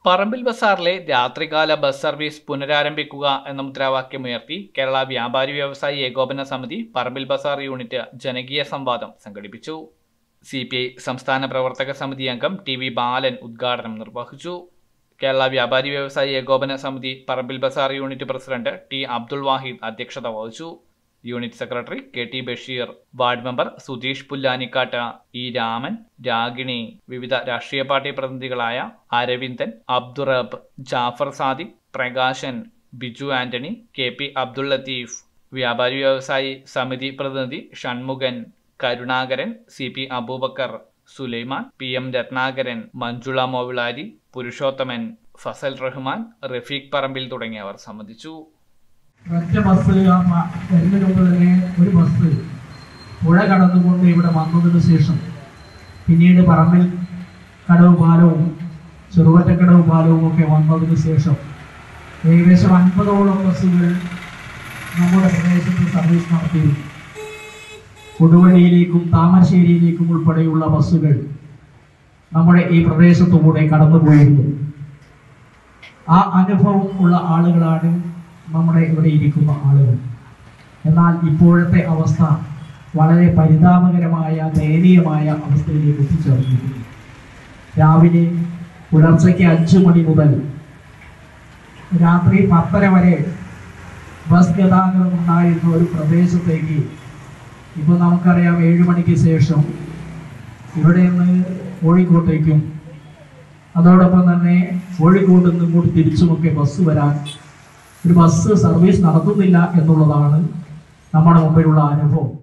പറമ്പിൽ ബസാറിലെ രാത്രികാല bus service പുനരാരംഭിക്കുക എന്ന മുദ്രാവാക്യമുയർത്തി കേരള വ്യാപാരി വ്യവസായി ഏകോപന സമിതി പറമ്പിൽ ബസാർ യൂണിറ്റ് ജനകീയ സംവാദം സംഘടിപ്പിച്ചു സി പി ഐ സംസ്ഥാന പ്രവർത്തക സമിതി അംഗം ടി വി ബാലൻ ഉദ്ഘാടനം നിർവഹിച്ചു കേരള വ്യാപാരി വ്യവസായി ഏകോപന സമിതി Parambil Bazar unit president T Abdul Wahid അധ്യക്ഷത വഹിച്ചു unit secretary K T Basheer ward member Sudheesh Pullanikkat E Raman Ragini വിവിധ രാഷ്ട്രീയ പാർട്ടി പ്രതിനിധികളായ അരവിന്ദൻ അബ്ദുറബ് ജാഫർ സാദിഖ് പ്രകാശൻ ബിജു ആന്റണി കെ പി അബ്ദുൾ ലത്തീഫ് വ്യാപാരി വ്യവസായി സമിതി പ്രതിനിധി Shanmukhan Karunakaran C P Aboobacker Sulaiman P M Rathnakaran Manjula Movilari Purushothaman Fasal Rahman Rafeeq Parambil തുടങ്ങിയവർ സംബന്ധിച്ചു ഒറ്റ ബസ് ആ മ- വരുന്നതിന് മുമ്പ് തന്നെ ഒരു ബസ് പുഴ കടന്നുകൊണ്ട് ഇവിടെ വന്നതിന് ശേഷം പിന്നീട് പറമ്പിൽ കടവ് പാലവും ചെറുവറ്റക്കടവ് പാലവും ഒക്കെ വന്നതിന് ശേഷം ഏകദേശം അൻപതോളം ബസ്സുകൾ നമ്മുടെ പ്രദേശത്ത് സർവീസ് നടത്തിയിരുന്നു കൊടുവള്ളിയിലേക്കും താമരശ്ശേരിയിലേക്കും ഉൾപ്പെടെയുള്ള ബസ്സുകൾ നമ്മുടെ ഈ പ്രദേശത്തുകൂടെ കടന്നുപോയിരുന്നു ആ അനുഭവം ഉള്ള ആളുകളാണ് നമ്മുടെ ഇവിടെ ഇരിക്കുന്ന ആളുകൾ എന്നാൽ ഇപ്പോഴത്തെ അവസ്ഥ വളരെ പരിതാപകരമായ ദയനീയമായ അവസ്ഥയിലേക്ക് എത്തിച്ചേർന്നിരിക്കുന്നു രാവിലെ പുലർച്ചയ്ക്ക് അഞ്ചു മണി മുതൽ രാത്രി പത്തര വരെ ബസ് ഗതാഗതം ഉണ്ടായിരുന്ന ഒരു പ്രദേശത്തേക്ക് ഇപ്പോൾ നമുക്കറിയാം ഏഴ് മണിക്ക് ശേഷം ഇവിടെ നിന്ന് കോഴിക്കോട്ടേക്കും അതോടൊപ്പം തന്നെ കോഴിക്കോട് നിന്ന് ഇങ്ങോട്ട് തിരിച്ചുമൊക്കെ ബസ് വരാൻ ഒരു ബസ് സർവീസ് നടത്തുന്നില്ല എന്നുള്ളതാണ് നമ്മുടെ മുമ്പിലുള്ള അനുഭവം